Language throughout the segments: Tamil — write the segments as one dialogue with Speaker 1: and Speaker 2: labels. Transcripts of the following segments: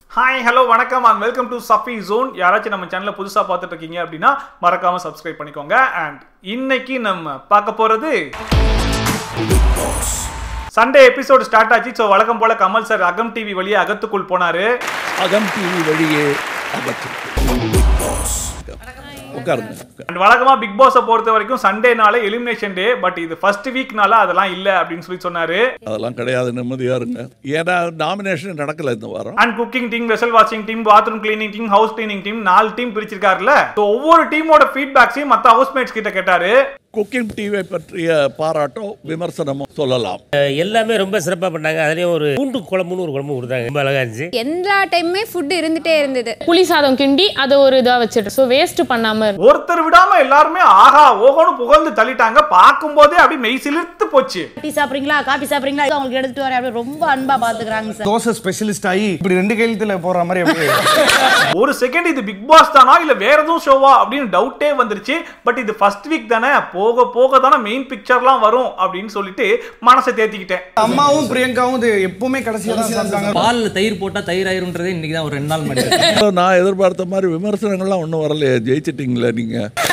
Speaker 1: ஹாய் ஹலோ வணக்கம் and welcome to Safi Zone யாராச்சும் நம்ம சேனலை புதுசாக பார்த்துட்டு இருக்கீங்க அப்படின்னா மறக்காம சப்ஸ்கிரைப் பண்ணிக்கோங்க அண்ட் இன்னைக்கு நம்ம பார்க்க போறது சண்டே எபிசோடு ஸ்டார்ட் ஆச்சு ஸோ வழக்கம் போல கமல் சார் அகம் டிவி வழியே அகத்துக்குள் போனாரு
Speaker 2: அகம் டிவி வழியே அகற்றிருக்கு உட்காருங்க உட்காருங்க.
Speaker 1: அண்ட் வழக்கமா பிக் பாஸை பொறுத்த வரைக்கும் சண்டேனால எலிமினேஷன் டே பட் இது ஃபர்ஸ்ட் வீக்னால அதெல்லாம் இல்லை அப்படின்னு சொல்லி சொன்னாரு
Speaker 2: அதெல்லாம் கிடையாது நிம்மதியா இருங்க ஏன்னா நாமினேஷன் நடக்கல இந்த வாரம்
Speaker 1: and cooking team vessel washing team bathroom cleaning team house cleaning team நாலு டீம் பிரிச்சிருக்காருல ஸோ ஒவ்வொரு டீமோட ஃபீட்பேக்ஸையும் மற்ற ஹவுஸ்மேட்ஸ் கிட்ட கேட்டாரு
Speaker 2: குக்கிங் டிவியை பற்றிய பாராட்டும் விமர்சனமும் சொல்லலாம்
Speaker 3: எல்லாமே ரொம்ப சிறப்பாக பண்ணாங்க அதுலேயும் ஒரு பூண்டு குழம்புன்னு ஒரு குழம்பு கொடுத்தாங்க ரொம்ப அழகா இருந்துச்சு
Speaker 4: எல்லா டைமுமே ஃபுட் இருந்துட்டே இருந்தது
Speaker 5: புளி சாதம் கிண்டி அதை ஒரு இதா வச்சுட்டு ஸோ வேஸ்ட் பண்ணாம இரு.
Speaker 1: ஒருத்தர் விடாம எல்லாருமே ஆஹா ஓஹோன்னு புகழ்ந்து தள்ளிட்டாங்க பார்க்கும்போதே அப்படி மெய் சிலிர்த்து போச்சு
Speaker 6: டீ சாப்பிட்றீங்களா காபி சாப்பிட்றீங்களா இது அவங்களுக்கு எடுத்துட்டு வரேன் அப்படி ரொம்ப அன்பா பாத்துக்கிறாங்க சார்
Speaker 7: தோசை ஸ்பெஷலிஸ்ட் ஆகி இப்படி ரெண்டு கையெழுத்துல போற மாதிரி அப்படியே
Speaker 1: ஒரு செகண்ட் இது பிக் பாஸ் தானா இல்ல வேற எதுவும் ஷோவா அப்படின்னு டவுட்டே வந்துருச்சு பட் இது ஃபர்ஸ்ட் வீக் தானே போக போக தானே மெயின் பிக்சர்லாம் வரும் அப்படின்னு சொல்லிட்டு மனசை தேத்திக்கிட்டேன்
Speaker 7: அம்மாவும் பிரியங்காவும் இது எப்பவுமே கடைசியா தான் சாப்பிட்டாங்க
Speaker 8: பால்ல தயிர் போட்டா தயிர் ஆயிரும்ன்றதே இன்னைக்கு தான் ஒரு ரெண்டு நாள் முன்னாடி
Speaker 2: நான் எதிர்பார்த்த மாதிரி விமர்சனங்கள்லாம் ஒன்றும் வரலையே ஜெயிச்சிட்டீங்களே நீங்க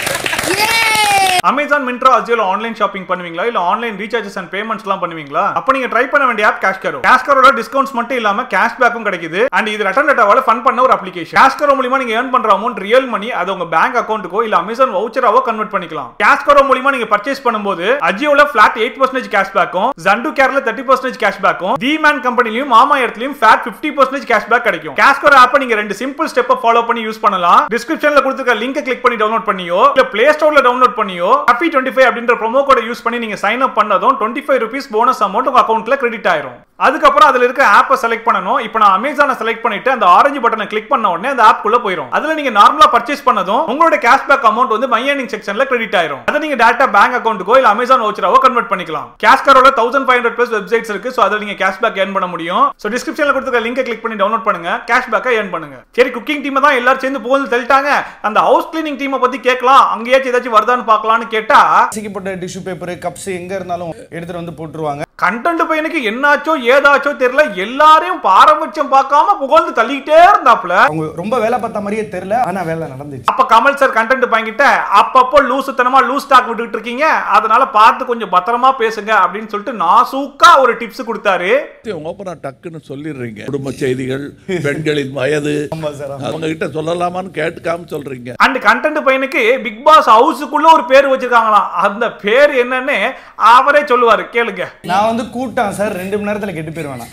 Speaker 1: அமேசான் மின்ட்ரா அஜியோல ஆன்லைன் ஷாப்பிங் பண்ணுவீங்களா இல்ல ஆன்லைன் ரீசார்ஜஸ் அண்ட் பேமெண்ட்ஸ்லாம் பண்ணுவீங்களா அப்ப நீங்க ட்ரை பண்ண வேண்டிய ஆப் கேஷ்கரோ கேஷ்கரோட டிஸ்கவுண்ட்ஸ் மட்டும் இல்லாம கேஷ் பேக்கும் கிடைக்குது அண்ட் இது ரட்டன் டேட்டாவால ஃபன் பண்ண ஒரு அப்ளிகேஷன் கேஷ்கரோ மூலியமா நீங்க ஏர்ன் பண்ற அமௌண்ட் ரியல் மணி அது உங்க பேங்க் அக்கௌண்ட்டுக்கோ இல்ல அமேசான் வவுச்சராவோ கன்வெர்ட் பண்ணிக்கலாம் கேஷ்கரோ மூலியமா நீங்க பர்ச்சேஸ் பண்ணும்போது அஜியோல ஃபிளாட் எயிட் பர்சன்டேஜ் கேஷ் பேக்கும் ஜண்டு கேர்ல தேர்ட்டி பர்சன்டேஜ் கேஷ் பேக்கும் தி மேன் கம்பெனிலையும் மாமா இடத்துலயும் flat fifty percentage cash back கிடைக்கும் கேஷ்கரோ ஆப்பை நீங்க ரெண்டு சிம்பிள் ஸ்டெப்பை ஃபாலோ பண்ணி யூஸ் பண்ணலாம் டிஸ்கிரிப்ஷன்ல கொடுத்துருக்க லிங்க் கிளிக் பண்ணி டவுன்லோட் பண்ணியோ இல்ல பிளே ஸ்டோர்ல டவுன்லோட் பண்ணியோ ஹாப்பி டுவெண்ட்டி ஃபைவ் அப்படின்ற ப்ரோமோ கோட யூஸ் பண்ணி நீங்க சைன் அப் பண்ணதும் twenty five rupees bonus amount உங்க அக்கௌண்ட்ல கிரெடிட் ஆயிரும் அதுக்கப்புறம் அதுல இருக்க ஆப்பை செலக்ட் பண்ணணும் இப்போ நான் அமேசானை செலக்ட் பண்ணிட்டு அந்த ஆரஞ்சு பட்டனை கிளிக் பண்ண உடனே அந்த ஆப் குள்ள போயிடும் அதுல நீங்க நார்மலா பர்ச்சேஸ் பண்ணதும் உங்களோட கேஷ்பேக் அமௌண்ட் வந்து மை ஏர்னிங் செக்ஷன்ல கிரெடிட் ஆயிரும் அதை நீங்க டேரக்டா பேங்க் அக்கௌண்ட்டுக்கோ இல்ல அமேசான் வவுச்சராவோ கன்வெர்ட் பண்ணிக்கலாம் கேஷ்காரோட thousand five hundred plus websites இருக்கு ஸோ அதில் நீங்க கேஷ்பேக் ஏர்ன் பண்ண முடியும் ஸோ டிஸ்கிரிப்ஷன்ல கொடுத்துருக்க லிங்க் கிளிக் பண்ணி டவுன்லோட் பண்ணுங்க கேஷ்பேக்கை ஏர்ன் பண்ணுங்க சரி குக்கிங் டீம் தான் எல்லாரும் சேர்ந்து புகழ்ந்து தள்ளிட்டாங்க அந்த ஹவுஸ் கிளீனிங் டீமை பத்தி கேட்கலாம் அங்கேயாச்சும் ஏதாச்சும் வருதான்னு பார்க்கலாம்னு கேட்டா
Speaker 7: சிக்கப்பட்ட டிஷ்யூ பேப்பர் கப்ஸ் எங்க இருந்தாலும் எடுத்துட்டு வந்து போட்டுருவாங்க
Speaker 1: கண்டென்ட் பையனுக்கு என்னாச்சோ ஏதாச்சோ தெரியல எல்லாரையும் பாரபட்சம் பார்க்காம புகழ்ந்து தள்ளிக்கிட்டே இருந்தாப்ல
Speaker 7: அவங்க ரொம்ப வேலை பார்த்த மாதிரியே தெரியல ஆனா வேலை நடந்துச்சு
Speaker 1: அப்ப கமல் சார் கண்டென்ட் பையன்கிட்ட அப்பப்போ லூசுத்தனமா லூஸ் ஸ்டாக் விட்டுட்டு இருக்கீங்க அதனால பார்த்து கொஞ்சம் பத்திரமா பேசுங்க அப்படின்னு சொல்லிட்டு நாசூக்கா ஒரு டிப்ஸ் கொடுத்தாரு
Speaker 2: ஓப்பனா டக்குன்னு சொல்லிடுறீங்க குடும்ப செய்திகள் பெண்களின் வயது
Speaker 7: ஆமா சார்
Speaker 2: அவங்க கிட்ட சொல்லலாமான்னு கேட்டுக்காம சொல்றீங்க
Speaker 1: அண்ட் கண்டென்ட் பையனுக்கு பிக் பாஸ் ஹவுஸுக்குள்ள ஒரு பேர் வச்சிருக்காங்களாம் அந்த பேர் என்னன்னு அவரே சொல்லுவாரு கேளுங்க
Speaker 7: நான் வந்து கூட்டம் சார் ரெண்டு மணி நேரத்துல கெட்டு போயிருவேன்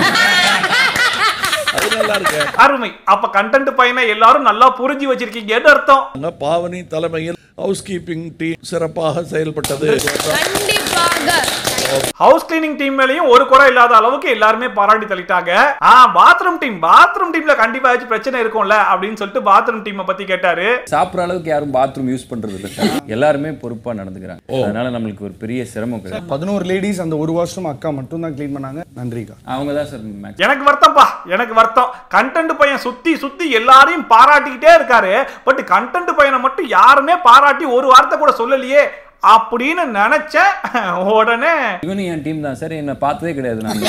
Speaker 2: அது நல்லா இருக்கு
Speaker 1: அருமை அப்ப கண்டென்ட் பையனை எல்லாரும் நல்லா புரிஞ்சு வச்சிருக்கீங்கன்னு அர்த்தம்
Speaker 2: அங்க பாவனி தலைமையில் ஹவுஸ் கீப்பிங் டீம் சிறப்பாக செயல்பட்டது
Speaker 4: கண்டிப்பாக
Speaker 1: ஹவுஸ் கிளீனிங் டீம் மேலயும் ஒரு குறை இல்லாத அளவுக்கு எல்லாருமே பாராட்டி தள்ளிட்டாங்க ஆ பாத்ரூம் டீம் பாத்ரூம் டீம்ல கண்டிப்பா ஏதாச்சும் பிரச்சனை இருக்கும்ல அப்படின்னு சொல்லிட்டு பாத்ரூம் டீமை பத்தி கேட்டாரு
Speaker 8: சாப்பிட்ற அளவுக்கு யாரும் பாத்ரூம் யூஸ் பண்றது இல்லை சார் எல்லாருமே பொறுப்பா நடந்துக்கிறாங்க அதனால நம்மளுக்கு ஒரு பெரிய சிரமம் கிடையாது
Speaker 7: பதினோரு லேடிஸ் அந்த ஒரு வருஷம் அக்கா மட்டும் தான் க்ளீன் பண்ணாங்க நன்றிக்கா
Speaker 8: அவங்க தான் சார் மேக்ஸ்
Speaker 1: எனக்கு வருத்தம்ப்பா எனக்கு வருத்தம் கண்டென்ட் பையன் சுத்தி சுத்தி எல்லாரையும் பாராட்டிக்கிட்டே இருக்காரு பட் கண்டென்ட் பையனை மட்டும் யாருமே பாராட்டி ஒரு வார்த்தை கூட சொல்லலையே அப்படின்னு நினைச்சேன் உடனே
Speaker 8: இவனும் என் டீம் தான் சார் என்ன பார்த்ததே கிடையாது நான்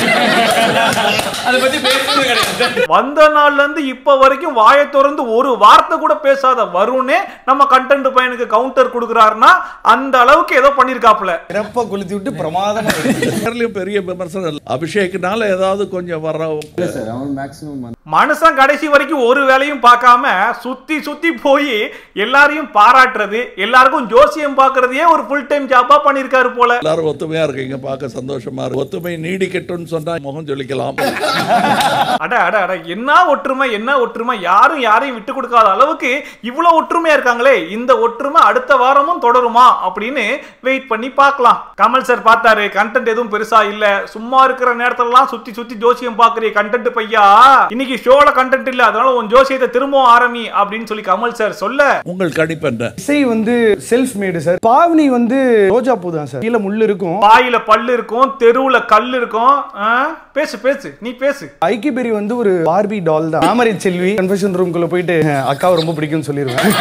Speaker 1: வந்த நாள்ல இருந்து இப்ப வரைக்கும் வாயை திறந்து ஒரு வார்த்தை கூட பேசாத வருணே நம்ம கண்டென்ட் பையனுக்கு கவுண்டர் கொடுக்குறாருன்னா அந்த அளவுக்கு ஏதோ பண்ணிருக்காப்ல
Speaker 7: சிறப்பா கொளுத்தி விட்டு பிரமாதமா இருக்கு.
Speaker 2: எல்லாருலயும் பெரிய விமர்சனம் இல்லை. அபிஷேக்னால ஏதாவது கொஞ்சம் வர
Speaker 8: சார் அவன் மேக்ஸிமம்
Speaker 1: மனுஷன் கடைசி வரைக்கும் ஒரு வேலையும் பார்க்காம சுத்தி சுத்தி போய் எல்லாரையும் பாராட்டுறது எல்லாருக்கும் ஜோசியம் பார்க்கறதையே ஒரு ஃபுல் டைம் ஜாபா பண்ணிருக்காரு போல
Speaker 2: எல்லாரும் ஒத்துமையா இருக்கீங்க பார்க்க சந்தோஷமா இருக்கு ஒத்துமை நீடிக்கட்டும்னு சொன்னா முகம் சொல்லிக்கலாம்
Speaker 1: அட அட அட என்ன ஒற்றுமை என்ன ஒற்றுமை யாரும் யாரையும் விட்டு கொடுக்காத அளவுக்கு இவ்வளவு ஒற்றுமையா இருக்காங்களே இந்த ஒற்றுமை அடுத்த வாரமும் தொடருமா அப்படின்னு வெயிட் பண்ணி பார்க்கலாம் கமல் சார் பார்த்தாரு கண்டென்ட் எதுவும் பெருசா இல்ல சும்மா இருக்கிற நேரத்துலலாம் சுத்தி சுத்தி ஜோசியம் பாக்குறிய கண்டென்ட் பையா இன்னைக்கு ஷோல கண்டென்ட் இல்ல அதனால உன் ஜோசியத்தை திரும்பவும் ஆரம்பி அப்படின்னு சொல்லி கமல் சார் சொல்ல
Speaker 2: உங்கள் கணிப்பு என்ன
Speaker 7: இசை வந்து செல்ஃப் மேடு சார் பாவனி வந்து ரோஜா பூ தான் சார் கீழே முள்ளு இருக்கும்
Speaker 1: பாயில பல்லு இருக்கும் தெருவுல கல் இருக்கும் ஆ? பேசு பேசு நீ பேசு
Speaker 7: ஐக்கிபெரி வந்து ஒரு பார்பி டால் தான் தாமரை செல்வி கன்ஃபெஷன் ரூம்குள்ள போயிட்டு அக்காவை ரொம்ப பிடிக்கும்னு சொல்லிடுவேன்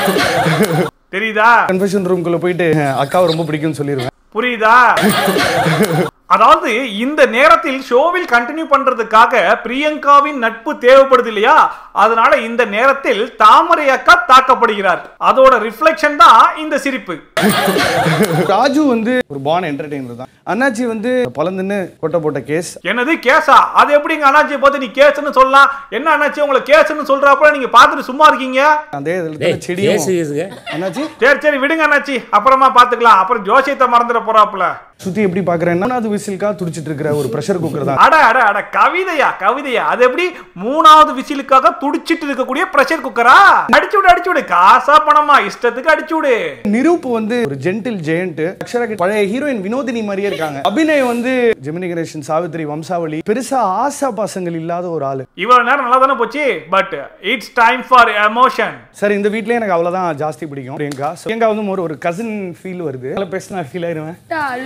Speaker 1: தெரியுதா
Speaker 7: கன்ஃபெஷன் ரூம்குள்ள போயிட்டு அக்காவை ரொம்ப பிடிக்கும்னு சொல்லிடுவேன்
Speaker 1: புரியுதா அதாவது இந்த நேரத்தில் ஷோவில் கண்டினியூ பண்றதுக்காக பிரியங்காவின் நட்பு தேவைப்படுது இல்லையா அதனால இந்த நேரத்தில் தாமரை அக்கா தாக்கப்படுகிறார் அதோட ரிஃப்ளெக்ஷன் தான் இந்த சிரிப்பு
Speaker 7: ராஜு வந்து ஒரு பான் என்டர்டெய்னர் தான் அண்ணாச்சி வந்து பலந்துன்னு கொட்டை போட்ட கேஸ்
Speaker 1: என்னது கேஸா அது எப்படிங்க அண்ணாச்சியை பார்த்து நீ கேஸ்னு சொல்லலாம் என்ன அண்ணாச்சி உங்களை கேஸ்னு சொல்றப்ப நீங்க பார்த்துட்டு சும்மா இருக்கீங்க
Speaker 7: அதே இதுல
Speaker 3: டேய்,
Speaker 7: தானே செடியும்
Speaker 3: கேசு கேசுங்க
Speaker 7: அண்ணாச்சி
Speaker 1: சரி சரி விடுங்க அண்ணாச்சி அப்புறமா பாத்துக்கலாம் அப்புறம் ஜோசியத்தை மறந்துட போறாப்புல
Speaker 7: சுத்தி எப்படி பாக்குறேன்னா மூணாவது விசிலுக்கா துடிச்சிட்டு இருக்கிற ஒரு ப்ரெஷர் குக்கர் தான்
Speaker 1: அட அட அட கவிதையா கவிதையா அது எப்படி மூணாவது விசிலுக்காக துடிச்சிட்டு இருக்கக்கூடிய பிரஷர் குக்கரா அடிச்சு விடு அடிச்சு விடு காசா பணமா இஷ்டத்துக்கு அடிச்சு விடு
Speaker 7: நிரூப் வந்து ஒரு ஜென்டில் ஜெயண்ட் அக்ஷரா பழைய ஹீரோயின் வினோதினி மாதிரியே இருக்காங்க அபிநய் வந்து ஜெமினி கணேசன் சாவித்ரி வம்சாவளி பெருசா ஆசா பாசங்கள் இல்லாத ஒரு ஆளு
Speaker 1: இவ்வளவு நேரம் நல்லா தானே போச்சு but it's time for emotion
Speaker 7: sir இந்த வீட்லயே எனக்கு அவ்வளவுதான் ஜாஸ்தி பிடிக்கும் பிரியங்கா So, பிரியங்கா வந்து ஒரு ஒரு கசின் ஃபீல் வருது அதில் பேசினா ஃபீல் ஆயிருவேன்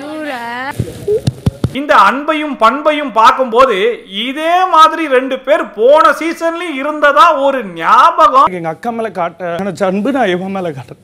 Speaker 1: இந்த அன்பையும் பண்பையும் பார்க்கும்போது இதே மாதிரி ரெண்டு பேர் போன சீசன்லயும் இருந்ததா ஒரு ஞாபகம்
Speaker 7: எங்க அக்கா மேல காட்ட நினைச்ச அன்பு நான் இவன் மேல காட்டுறேன்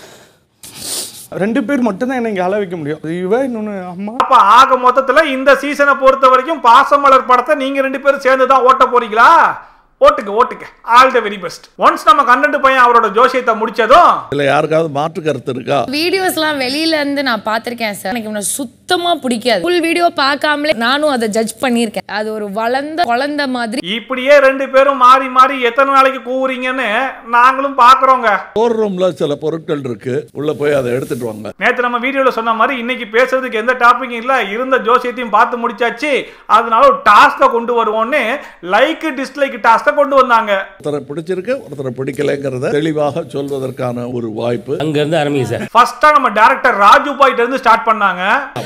Speaker 7: ரெண்டு பேர் மட்டும்தான் என்னை இங்க அழ வைக்க முடியும் இவ இன்னொன்னு அம்மா
Speaker 1: அப்ப ஆக மொத்தத்துல இந்த சீசனை பொறுத்த வரைக்கும் பாசமலர் படத்தை நீங்க ரெண்டு பேரும் சேர்ந்து தான் ஓட்ட போறீங்களா ஓட்டுங்க ஓட்டுங்க all the very best once நம்ம கண்டென்ட் பையன் அவரோட ஜோசியத்தை முடிச்சதும்
Speaker 2: இதுல யாருக்காவது மாற்று கருத்து இருக்கா
Speaker 5: வீடியோஸ்லாம் வெளியில இருந்து நான் பார்த்திருக்கேன் சார் எனக்கு இவனை சுத்தமா பிடிக்காது ஃபுல் வீடியோ பார்க்காமலே நானும் அதை ஜட்ஜ் பண்ணியிருக்கேன் அது ஒரு வளர்ந்த குழந்தை மாதிரி
Speaker 1: இப்படியே ரெண்டு பேரும் மாறி மாறி எத்தனை நாளைக்கு கூவுறீங்கன்னு நாங்களும் பாக்குறோங்க
Speaker 2: ஸ்டோர் ரூம்ல சில பொருட்கள் இருக்கு உள்ள போய் அதை எடுத்துட்டு வாங்க
Speaker 1: நேத்து நம்ம வீடியோல சொன்ன மாதிரி இன்னைக்கு பேசுறதுக்கு எந்த டாபிக்கும் இல்ல இருந்த ஜோசியத்தையும் பார்த்து முடிச்சாச்சு அதனால ஒரு டாஸ்கை கொண்டு வருவோம்னு லைக் டிஸ்லைக் டாஸ்கை கொண்டு வந்தாங்க
Speaker 2: ஒருத்தரை பிடிச்சிருக்கு ஒருத்தரை பிடிக்கலைங்கிறத தெளிவாக சொல்வதற்கான ஒரு வாய்ப்பு
Speaker 3: அங்க இருந்து ஆரம்பிங்க சார்
Speaker 1: ஃபர்ஸ்டா நம்ம டேரக்டர் ராஜு பாய்ட்ட இருந்து ஸ்டார்ட் பண்ணாங்க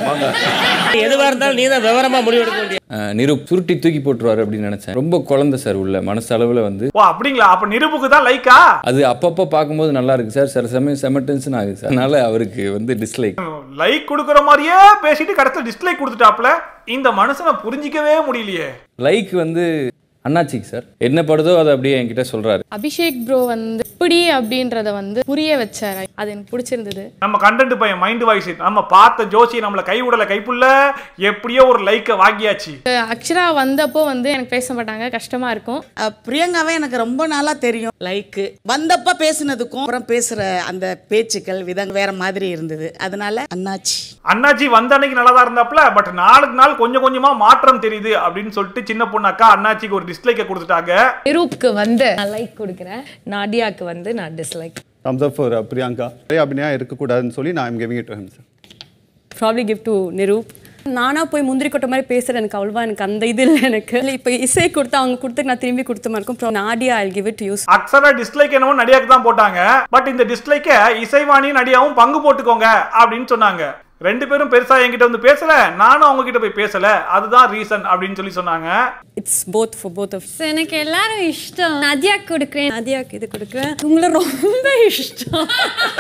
Speaker 3: எதுவா இருந்தாலும் நீ தான் விவரமா முடிவெடுக்க வேண்டிய
Speaker 8: அஹ் நிரூப் சுருட்டி தூக்கி போட்டுருவாரு அப்படின்னு நினைச்சேன் ரொம்ப குழந்தை சார் உள்ள மனசளவில் வந்து
Speaker 1: ஓ அப்படிங்களா அப்ப நிருபுக்கு தான் லைக்கா
Speaker 8: அது அப்பப்போ பார்க்கும்போது நல்லா இருக்கு சார் சில சமயம் செம டென்ஷன் ஆகுது சார் அதனால அவருக்கு வந்து டிஸ்லைக்
Speaker 1: லைக் கொடுக்குற மாதிரியே பேசிட்டு கடைசியில் டிஸ்லைக் கொடுத்துட்டாப்ல இந்த மனுஷனை புரிஞ்சிக்கவே முடியலையே
Speaker 8: லைக் வந்து அண்ணாச்சிக்கு சார் என்ன படுதோ அதை அப்படியே என்கிட்ட சொல்றாரு
Speaker 5: அபிஷேக் ப்ரோ வந்து இப்படி அப்படின்றத வந்து புரிய வச்சாரு அது எனக்கு பிடிச்சிருந்தது
Speaker 1: நம்ம கண்டென்ட் பையன் மைண்ட் வாய்ஸ் நம்ம பார்த்த ஜோசி நம்மள கை விடல கைப்புள்ள எப்படியோ ஒரு லைக்கை வாங்கியாச்சு
Speaker 5: அக்ஷரா வந்தப்போ வந்து எனக்கு பேச மாட்டாங்க கஷ்டமா இருக்கும்
Speaker 9: அஹ் பிரியங்காவை எனக்கு ரொம்ப நாளா தெரியும் லைக்கு வந்தப்ப பேசுனதுக்கும் அப்புறம் பேசுற அந்த பேச்சுக்கள் விதம் வேற மாதிரி இருந்தது அதனால அண்ணாச்சி
Speaker 1: அண்ணாச்சி வந்த அன்னைக்கு நல்லா தான் இருந்தாப்ல பட் நாளுக்கு நாள் கொஞ்சம் கொஞ்சமா மாற்றம் தெரியுது அப்படின்னு சொல்லிட்டு சின்ன பொண்ணு அக்கா அண்ணாச்சிக்கு ஒரு டிஸ்லைக்கை கொடுத்துட்டாங்க
Speaker 5: நிரூப்க்கு வந்து நான் லைக் கொடுக்குறேன் நாடியாக்கு வந்து நான் dislike
Speaker 10: thumbs up for uh, Priyanka. நிறைய அபிநயா இருக்கக்கூடாதுன்னு சொல்லி நான் I'm giving it to him sir
Speaker 11: probably give to Niroop நானா போய் முந்திரி கொட்டை மாதிரி பேசுறேன் எனக்கு அவ்வளவா எனக்கு அந்த இது இல்லை எனக்கு இல்லை இப்போ இசை கொடுத்து அவங்க கொடுத்து நான் திரும்பி கொடுத்த மாதிரி இருக்கும் Nadia I give it use
Speaker 1: Akshara dislike என்னவோ நடிகாக்கு தான் போட்டாங்க பட் இந்த டிஸ்லைக்கை இசைவாணியும் நடிகாவும் பங்கு போட்டுக்கோங்க அப்படின்னு சொன்னாங்க ரெண்டு பேரும் பெருசா என்கிட்ட வந்து பேசல நானும் அவங்க கிட்ட போய் பேசல அதுதான் ரீசன் அப்படின்னு சொல்லி சொன்னாங்க
Speaker 11: it's both for both of
Speaker 4: எனக்கு எல்லாரும் இஷ்டம் நதியாக்கு கொடுக்குறேன்
Speaker 11: நதியாக்கு இது கொடுக்குறேன் உங்களை ரொம்ப இஷ்டம்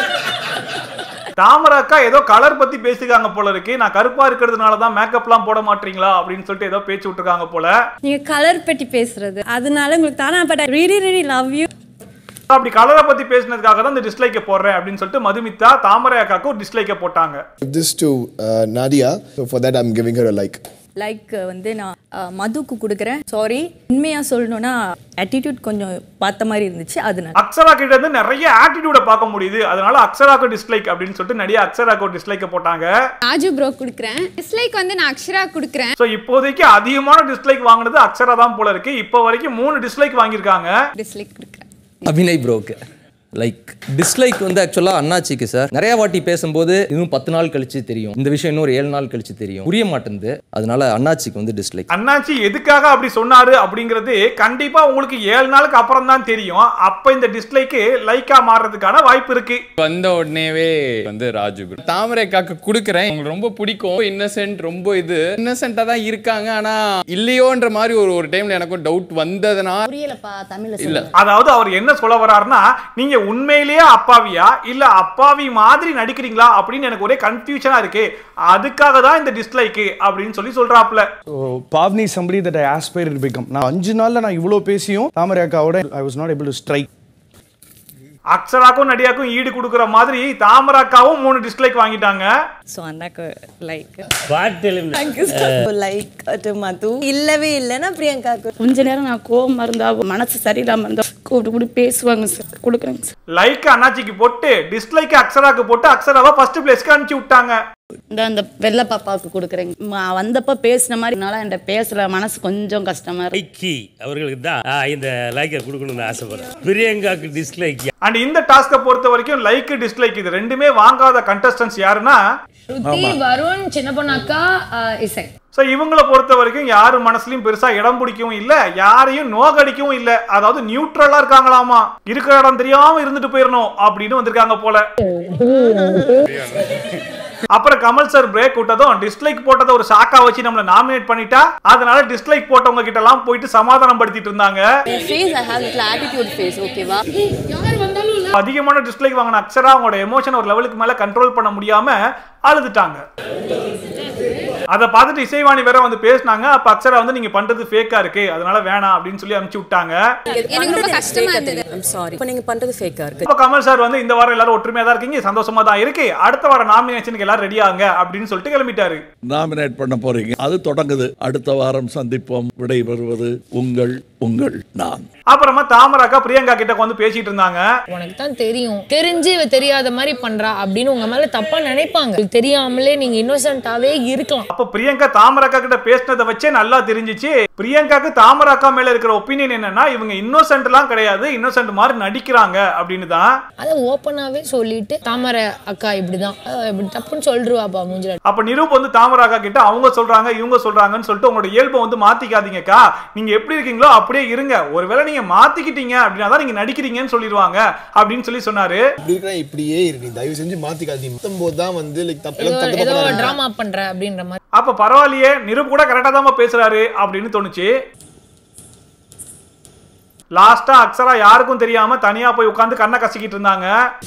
Speaker 1: தாமரை அக்கா ஏதோ கலர் பத்தி பேசிருக்காங்க போல இருக்கு நான் கருப்பா இருக்கிறதுனால தான் மேக்கப்லாம் போட மாட்டீங்களா அப்படின்னு சொல்லிட்டு ஏதோ பேச்சு விட்டுருக்காங்க போல
Speaker 11: நீங்க கலர் பற்றி பேசுறது அதனால உங்களுக்கு தானே but I really really love you
Speaker 1: அப்படி கலரை பத்தி பேசினதுக்காக தான் இந்த டிஸ்லைக்கை போடுறேன் அப்படின்னு சொல்லிட்டு மதுமிதா தாமரை அக்காக்கு ஒரு டிஸ்லைக்கை போட்டாங்க
Speaker 12: This to uh, Nadia. So for that, I'm giving her a like.
Speaker 11: Like வந்து நான் அஹ், மதுக்கு கொடுக்குறேன் சாரி உண்மையாக சொல்லணும்னா attitude கொஞ்சம் பார்த்த மாதிரி இருந்துச்சு அதனால
Speaker 1: அக்ஷரா கிட்ட இருந்து நிறைய ஆட்டிடியூட பார்க்க முடியுது அதனால அக்ஷராக்கு டிஸ்லைக் அப்படின்னு சொல்லிட்டு நிறைய அக்ஷராக்கு ஒரு டிஸ்லைக்கை போட்டாங்க
Speaker 4: ராஜு ப்ரோ கொடுக்குறேன் டிஸ்லைக் வந்து நான் அக்ஷரா கொடுக்குறேன்
Speaker 1: ஸோ இப்போதைக்கு அதிகமான டிஸ்லைக் வாங்கினது அக்ஷரா தான் போல இருக்கு இப்போ வரைக்கும் மூணு டிஸ்லைக் வாங்கியிருக்காங்க
Speaker 4: டிஸ்லைக் கொடுக்குறேன்
Speaker 13: அபிநய் ப்ரோக்கு லைக் டிஸ்லைக் வந்து ஆக்சுவலாக அண்ணாச்சிக்கு சார் நிறைய வாட்டி பேசும்போது இன்னும் பத்து நாள் கழிச்சு தெரியும் இந்த விஷயம் இன்னொரு ஏழு நாள் கழிச்சு தெரியும் புரிய மாட்டேங்குது அதனால அண்ணாச்சிக்கு வந்து டிஸ்லைக்
Speaker 1: அண்ணாச்சி எதுக்காக அப்படி சொன்னாரு அப்படிங்கிறது கண்டிப்பா உங்களுக்கு ஏழு நாளுக்கு அப்புறம் தான் தெரியும் அப்ப இந்த டிஸ்லைக்கு லைக்கா மாறுறதுக்கான வாய்ப்பு இருக்கு
Speaker 14: வந்த உடனேவே வந்து ராஜு bro. தாமரை காக்கு கொடுக்குறேன் உங்களுக்கு ரொம்ப பிடிக்கும் இன்னசென்ட் ரொம்ப இது இன்னசென்ட்டா தான் இருக்காங்க ஆனா இல்லையோன்ற மாதிரி ஒரு ஒரு டைம்ல எனக்கும் டவுட் வந்ததுனா
Speaker 6: புரியலப்பா தமிழ்ல
Speaker 14: இல்ல
Speaker 1: அதாவது அவர் என்ன சொல்ல வர்றாருன்னா நீங்க உண்மையிலேயே அப்பாவியா இல்ல அப்பாவி மாதிரி நடிக்கிறீங்களா அப்படின்னு எனக்கு ஒரே கன்ஃபியூஷனா இருக்கு அதுக்காக தான் இந்த டிஸ்லைக்கு அப்படின்னு சொல்லி சொல்றாப்ல
Speaker 7: ஸோ பாவ்னி சம்பளி தட் ஐ ஆஸ்பைர் பிகம் நான் அஞ்சு நாள்ல நான் இவ்வளோ பேசியும் தாமரை அக்காவோட I was not able to strike
Speaker 1: அக்ஷராக்கும் நடியாக்கும் ஈடு கொடுக்குற மாதிரி தாமராக்காவும் மூணு டிஸ்லைக் வாங்கிட்டாங்க
Speaker 15: ஸோ அண்ணாக்கு லைக்
Speaker 3: பாட்டு
Speaker 15: தேங்க்யூ லைக் டு மது இல்லவே இல்லைன்னா பிரியங்காக்கு
Speaker 6: கொஞ்ச நேரம் நான் கோவமா இருந்தா மனசு சரியில்லாம இருந்தா கூப்பிட்டு கூப்பிட்டு பேசுவாங்க சார் கொடுக்குறேங்க சார்
Speaker 1: லைக் அண்ணாச்சிக்கு போட்டு டிஸ்லைக் அக்ஷராக்கு போட்டு அக்ஷராவை ஃபர்ஸ்ட் பிளேஸ்க்கு அனுப்பிச்சு விட்டாங்க
Speaker 6: இந்த அந்த வெள்ளை பாப்பாவுக்கு கொடுக்குறேங்க ம- வந்தப்ப பேசின மாதிரி என்னால என்கிட்ட பேசல மனசு கொஞ்சம் கஷ்டமா இருக்கு
Speaker 3: லைக்கி அவர்களுக்கு தான் ஆ, இந்த லைக்கை கொடுக்கணும்னு ஆசைப்படுறேன் பிரியங்காக்கு டிஸ்லைக்
Speaker 1: அண்ட் இந்த டாஸ்கை பொறுத்த வரைக்கும் லைக் டிஸ்லைக் இது ரெண்டுமே வாங்காத கண்டஸ்டன்ஸ் யாருன்னா
Speaker 5: ஸ்ருதி வருண் சின்ன பொண்ணாக்கா ஆஹ் இசை
Speaker 1: ஸோ இவங்கள பொறுத்த வரைக்கும் யாரு மனசுலயும் பெருசா இடம் பிடிக்கவும் இல்ல யாரையும் நோகடிக்கவும் இல்ல அதாவது நியூட்ரலா இருக்காங்களாமா இருக்கிற இடம் தெரியாம இருந்துட்டு போயிடணும் அப்படின்னு வந்திருக்காங்க போல அப்புறம் கமல் சார் பிரேக் விட்டதும் டிஸ்லைக் போட்டதை ஒரு ஷாக்கா வச்சு நம்மள நாமினேட் பண்ணிட்டா அதனால டிஸ்லைக் போட்டவங்க கிட்ட எல்லாம் போயிட்டு சமாதானம் படுத்திட்டு இருந்தாங்க
Speaker 11: face I have little attitude face ஓகேவா
Speaker 1: அதிகமான டிஸ்லைக் வாங்கின அக்ஷரா அவங்களோட எமோஷன் ஒரு லெவலுக்கு மேல கண்ட்ரோல் பண்ண முடியாம அழுதுட்டாங்க அதை பார்த்துட்டு இசைவாணி வேற வந்து பேசினாங்க அப்ப அக்ஷரா வந்து நீங்க பண்றது ஃபேக்கா இருக்கு அதனால வேணாம் அப்படின்னு சொல்லி அனுப்பிச்சு விட்டாங்க
Speaker 11: எனக்கு ரொம்ப கஷ்டமா இருந்தது ஐம் சாரி இப்போ நீங்க பண்றது ஃபேக்கா இருக்கு
Speaker 1: அப்ப கமல் சார் வந்து இந்த வாரம் எல்லாரும் ஒற்றுமையா தான் இருக்கீங்க சந்தோஷமா தான் இருக்கு அடுத்த வாரம் நாமினேஷனுக்கு எல்லாரும் ரெடி ஆகுங்க அப்படின்னு சொல்லிட்டு கிளம்பிட்டாரு
Speaker 2: நாமினேட் பண்ண போறீங்க அது தொடங்குது அடுத்த வாரம் சந்திப்போம் விடைபெறுவது உங்கள் உங்கள் நான்
Speaker 1: அப்புறமா தாமராக்கா பிரியங்கா கிட்ட வந்து பேசிட்டு இருந்தாங்க
Speaker 5: உனக்கு தான் தெரியும் தெரிஞ்சு இவ தெரியாத மாதிரி பண்றா அப்படின்னு உங்க மேல தப்பா நினைப்பாங்க உங்களுக்கு தெரியாமலே நீங்க இன்னோசென்ட்டாவே இருக்கலாம்
Speaker 1: அப்ப பிரியங்கா தாமராக்கா கிட்ட பேசினதை வச்சே நல்லா தெரிஞ்சுச்சு பிரியங்காக்கு தாமராக்கா மேல இருக்கிற ஒப்பீனியன் என்னன்னா இவங்க இன்னோசென்ட் எல்லாம் கிடையாது இன்னோசென்ட் மாதிரி நடிக்கிறாங்க அப்படின்னு தான்
Speaker 5: அதை ஓப்பனாவே சொல்லிட்டு தாமரை அக்கா இப்படிதான் அஹ் இப்படி தப்புன்னு சொல்லிருவாப்பா மூஞ்சில
Speaker 1: அப்ப நிரூப் வந்து தாமராக்கா கிட்ட அவங்க சொல்றாங்க இவங்க சொல்றாங்கன்னு சொல்லிட்டு உங்களோட இயல்பை வந்து மாத்திக்காதீங்கக்கா நீங்க எப்படி இருக்கீங்களோ அப்படியே இருங்க ஒருவேளை நீங்க மாத்திக்கிட்டீங்க அப்படின்னா தான் நீங்க நடிக்கிறீங்கன்னு சொல்லிடுவாங்க அப்படின்னு சொல்லி சொன்னாரு
Speaker 12: இப்படி இருக்கிற இப்படியே இரு நீ தயவு செஞ்சு மாத்திக்காதீங்க மொத்தம் போது தான் வந்து லைக் தப்பு
Speaker 5: ஏதோ
Speaker 12: தப்பு
Speaker 5: ஏதோ
Speaker 12: தப்பா
Speaker 5: டிராமா பண்ற அப்படின்ற மாதிரி
Speaker 1: அப்ப பரவாயில்லையே நிரூப் கூட கரெக்டா தான் பேசுறாரு அப்படின்னு தோணுச்சு லாஸ்டா அக்ஷரா யாருக்கும் தெரியாம தனியா போய் உட்காந்து கண்ணை கசிக்கிட்டு இருந்தாங்க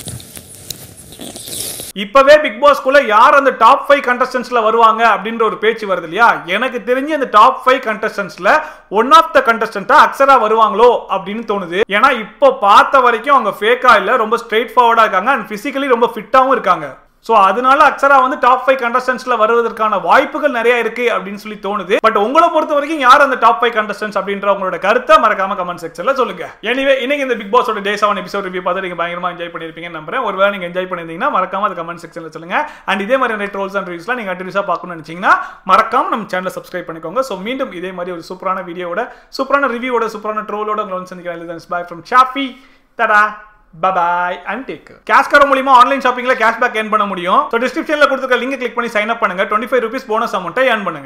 Speaker 1: இப்பவே பிக் பாஸ்க்குள்ள யார் அந்த டாப் ஃபைவ் கண்டஸ்டன்ஸ்ல வருவாங்க அப்படின்ற ஒரு பேச்சு வருது இல்லையா எனக்கு தெரிஞ்சு அந்த டாப் ஃபைவ் கண்டஸ்டன்ஸ்ல ஒன் ஆஃப் த கண்டஸ்டன்டா அக்ஷரா வருவாங்களோ அப்படின்னு தோணுது ஏன்னா இப்போ பார்த்த வரைக்கும் அவங்க ஃபேக்கா இல்ல ரொம்ப ஸ்ட்ரெயிட் ஃபார்வர்டா இருக்காங்க அண்ட் பிசிக்கலி ரொம்ப ஃபிட்டாவும் இருக்காங்க ஸோ அதனால அக்ஷரா வந்து டாப் ஃபைவ் கண்டஸ்டன்ஸ்ல வருவதற்கான வாய்ப்புகள் நிறைய இருக்கு அப்படின்னு சொல்லி தோணுது பட் உங்களை பொறுத்த வரைக்கும் யார் அந்த டாப் ஃபைவ் கண்டஸ்டன்ஸ் அப்படின்ற உங்களோட கருத்தை மறக்காம கமெண்ட் செக்ஷன்ல சொல்லுங்க எனிவே இன்னைக்கு இந்த பிக் பாஸோட டே செவன் எபிசோட் ரிவ்யூ பார்த்து நீங்க பயங்கரமா என்ஜாய் பண்ணிருப்பீங்கன்னு நம்புறேன் ஒருவேளை நீங்க என்ஜாய் பண்ணிருந்தீங்கன்னா மறக்காம அது கமெண்ட் செக்ஷன்ல சொல்லுங்க அண்ட் இதே மாதிரி நிறைய ட்ரோல்ஸ் அண்ட் ரிவ்யூஸ்லாம் நீங்க கண்டினியூஸா பார்க்கணும்னு நினைச்சீங்கன்னா மறக்காம நம்ம சேனலை சப்ஸ்கிரைப் பண்ணிக்கோங்க ஸோ மீண்டும் இதே மாதிரி ஒரு சூப்பரான வீடியோட சூப்பரான ரிவ்யூவோட சூப்பரான ட்ரோலோட உங்களை வந்து சந்திக்கிறேன் பாய் ஃப்ரம் ஷாஃபி தடா பபாய் அண்ட் டேக் கேஷ்காரோ மூலியமா ஆன்லைன் ஷாப்பிங்ல கேஷ்பேக் ஏர்ன் பண்ண முடியும் ஸோ டிஸ்கிரிப்ஷன்ல கொடுத்துருக்க லிங்க் கிளிக் பண்ணி சைன் அப் பண்ணுங்க டுவெண்ட்டி ஃபைவ் ருபீஸ் போனஸ் அமௌண்ட்டை ஏர்ன் பண்ணுங்க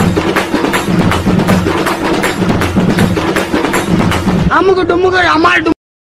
Speaker 16: அமுக டுமுக அமால் டுமுக